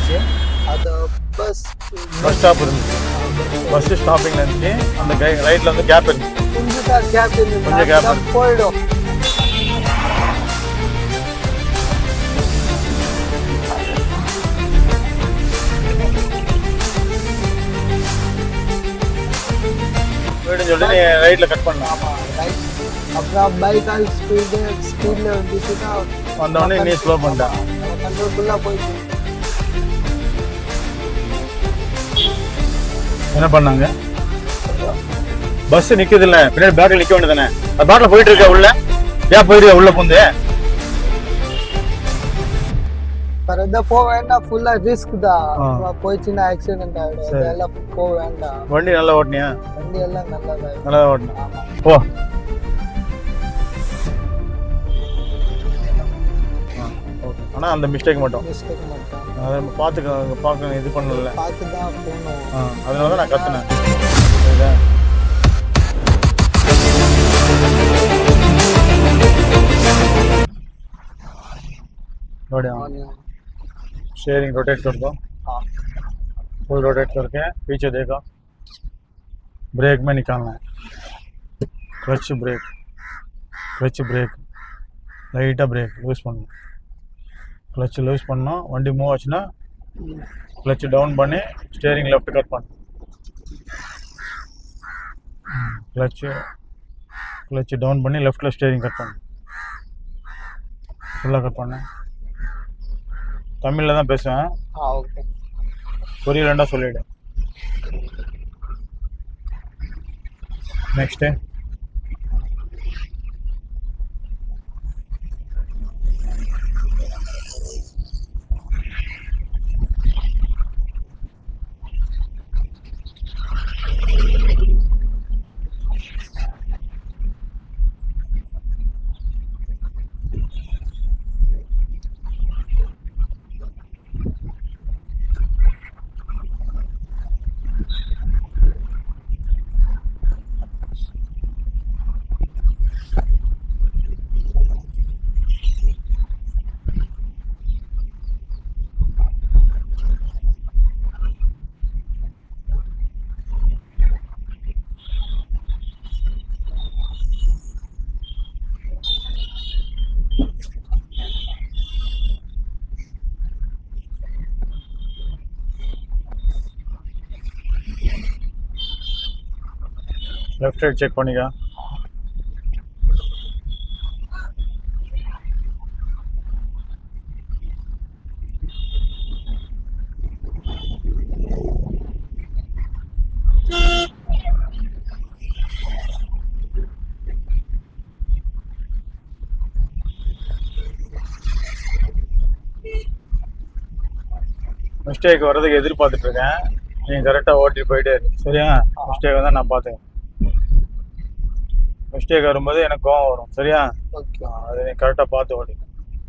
இருந்துச்சு அது bus bus stop இருந்துச்சு பஸ் ஸ்டாப்பிங்ல இருந்துச்சு அந்த கை ரைட்ல வந்து கேப் இருந்துச்சு கொஞ்சம் தான் கேப் கொஞ்சம் gap இருந்து போயிடும் போயிடுன்னு சொல்லிட்டு நீ ரைட்ல கட் பண்ணலாம் ஆமா ரைட் அப்புறம் பைக் ஆல் ஸ்பீடு ஸ்பீடில் வந்துச்சுன்னா வந்தவொடனே நீ ஸ்லோ பண்ணிட்டேன் கண்ட்ரோல் ஃபுல்லாக போயிடுச்சு என்ன பண்ணாங்க பஸ் நிக்குது இல்ல பின்னாடி பேக்ல நிக்க வேண்டியதானே அது பேக்ல போயிட்டு இருக்க உள்ள ஏன் போயிட்டு உள்ள பூந்து வேற எதாவது போக வேண்டாம் ஃபுல்லாக ரிஸ்க் தான் ஆ. அப்புறம் போயிடுச்சுன்னா ஆக்சிடென்ட் ஆகிடும் சரி. அதெல்லாம் போக வேண்டாம் வண்டி நல்லா ஓட்டினியா வண்டி எல்லாம் நல்லா தான் நல்லா ஓட்டினா ஆமா போ ஆனா அந்த மிஸ்டேக் மட்டும் மிஸ்டேக் மட்டும் அதை நம்ம பார்த்துக்க பார்க்க இது பண்ணல பார்த்து தான் போகணும் அதனால தான் நான் கத்துனேன் சரிதா बढ़िया शेयरिंग रोटेट कर दो हाँ फुल रोटेट करके पीछे देखो ब्रेक में निकालना है क्लच ब्रेक क्लच ब्रेक லைட்டாக பிரேக் லூஸ் பண்ணணும் கிளச் லூஸ் பண்ணோம் வண்டி மூவ் ஆச்சுன்னா கிளச் டவுன் பண்ணி ஸ்டேரிங் லெஃப்ட் கட் பண்ணு கிளச்சு கிளச் டவுன் பண்ணி லெஃப்ட்டில் ஸ்டேரிங் கட் பண்ணு ஃபுல்லாக கட் பண்ணேன் தமிழில் தான் பேசுவேன் ஆ ஓகே புரியலண்டா சொல்லிவிடு நெக்ஸ்ட்டு லெஃப்ட் சைட் செக் பண்ணிக்க மிஸ்டேக் வர்றதுக்கு எதிர்பார்த்துட்டு இருக்கேன் நீ கரெக்டாக ஓட்டி போயிட்டே இரு சரியா மிஸ்டேக் வந்தால் நான் பார்த்துக்கேன் மிஸ்டேக் வரும்போது எனக்கு கோவம் வரும் சரியா ஓகே ஆ, அதை நீ கரெக்டாக பார்த்து ஓடி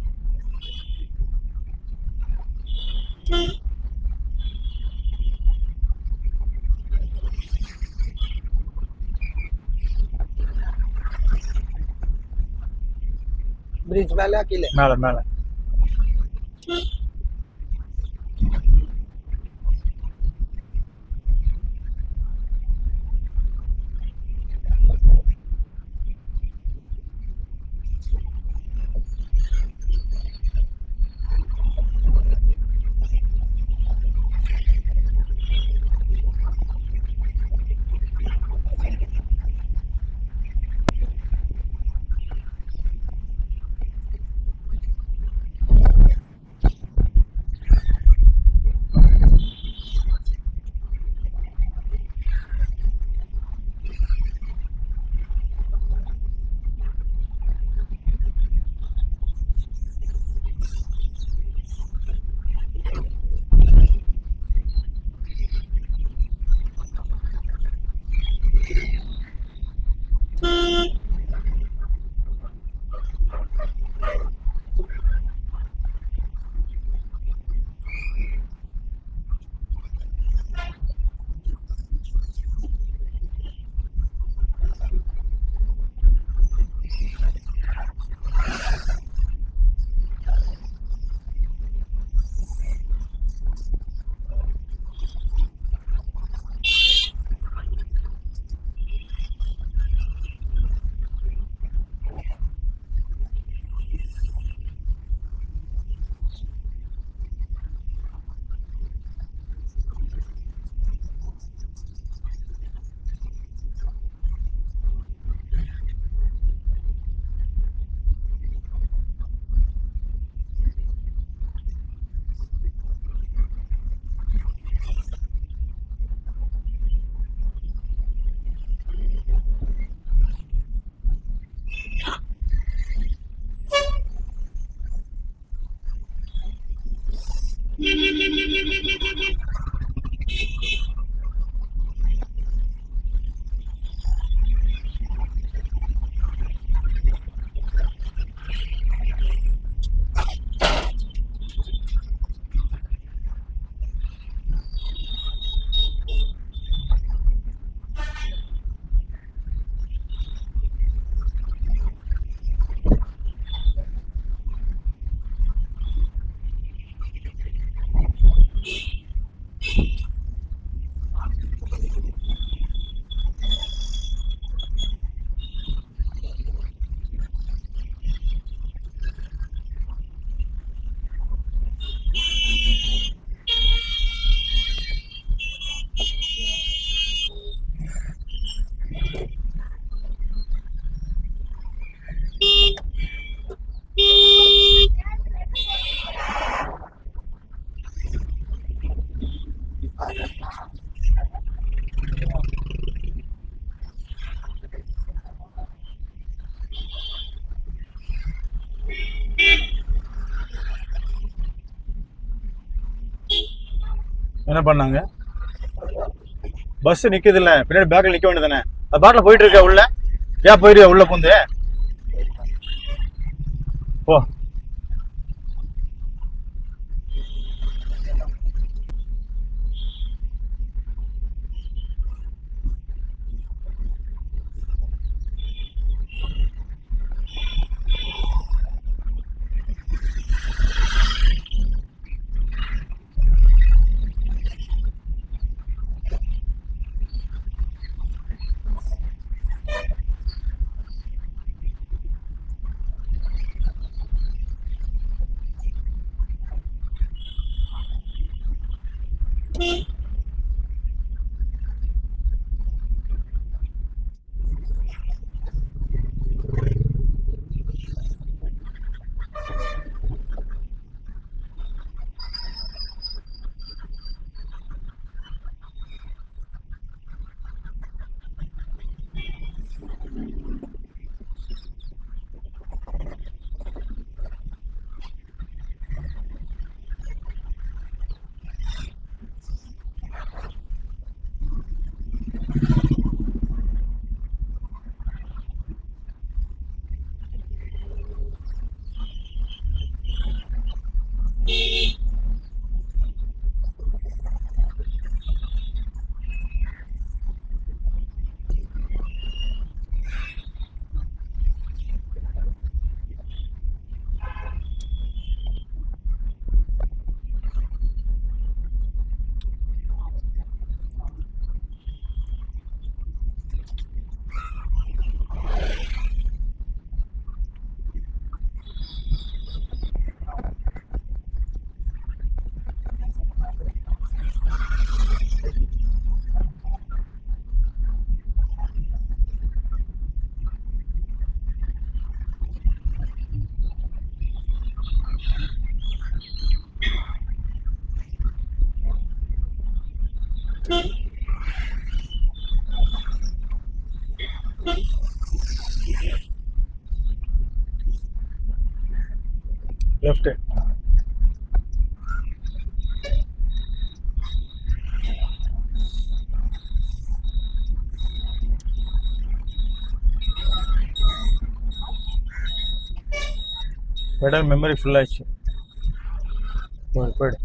பிரிட்ஜ் மேலே கீழே மேலே மேலே என்ன பண்ணாங்க பஸ் நிக்குது இல்ல பின்னாடி பேக்கில் நிக்க வேண்டியதானே அது பாட்டில் போயிட்டு இருக்க உள்ள ஏன் போயிருக்க உள்ள பூந்து போ லெஃப்ட் பெடல் மெமரி ஃபுல் ஆயிடுச்சு போயிடு போயிடு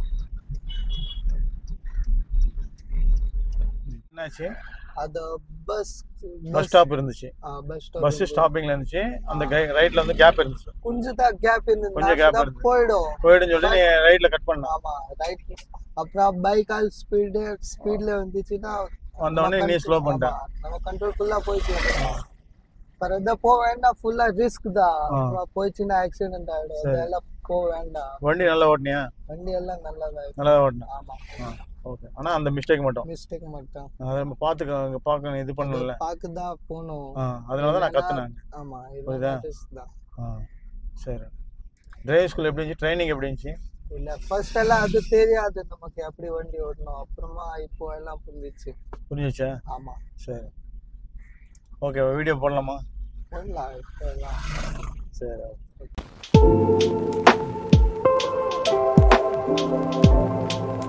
என்னாச்சு அது பஸ் பஸ் ஸ்டாப் இருந்துச்சு பஸ் பஸ் ஸ்டாப் ஸ்டாப்பிங்ல இருந்துச்சு அந்த ரைட்ல வந்து கேப் இருந்துச்சு கொஞ்சம் தான் கேப் கொஞ்சம் gap இருந்து இருந்து. போயிடும் போயிடுன்னு சொல்லி நீ ரைட்ல கட் பண்ணலாம் ஆமா ரைட் அப்புறம் பைக் ஆல் ஸ்பீடு ஸ்பீட்ல வந்துச்சுன்னா வந்த உடனே நீ ஸ்லோ பண்ணிட்ட ஆமா, நம்ம கண்ட்ரோல் ஃபுல்லா போயிச்சு அப்புறம் இதை போக வேண்டாம் ஃபுல்லா ரிஸ்க் தான் ஆ. அப்புறம் போயிடுச்சுன்னா ஆக்சிடென்ட் ஆயிடும் சரி. இதெல்லாம் போக வேண்டாம் வண்டி நல்லா ஓட்டினியா வண்டி எல்லாம் நல்லா தான் இருக்கு. நல்லா ஓட்டினா ஆமா ஓகே ஆனா அந்த மிஸ்டேக் மட்டும் மிஸ்டேக் மட்டும் அதை நம்ம பார்த்துக்க பார்க்க இது பண்ணல பார்க்க தான் போகணும் அதனால தான் நான் கத்துனேன் ஆமா புரியுதா? இது risk தான் ஆ சரி டிரைவிங் ஸ்கூல் எப்படி இருந்துச்சு ட்ரைனிங் எப்படி இருந்துச்சு இல்ல ஃபர்ஸ்ட் எல்லாம் அது தெரியாது நமக்கு எப்படி வண்டி ஓட்டணும் அப்புறமா இப்போ எல்லாம் புரிஞ்சிச்சு புரிஞ்சிச்சா ஆமா சரி ஓகே வீடியோ போடலாமா போடலாம் இப்போ எல்லாம் சரி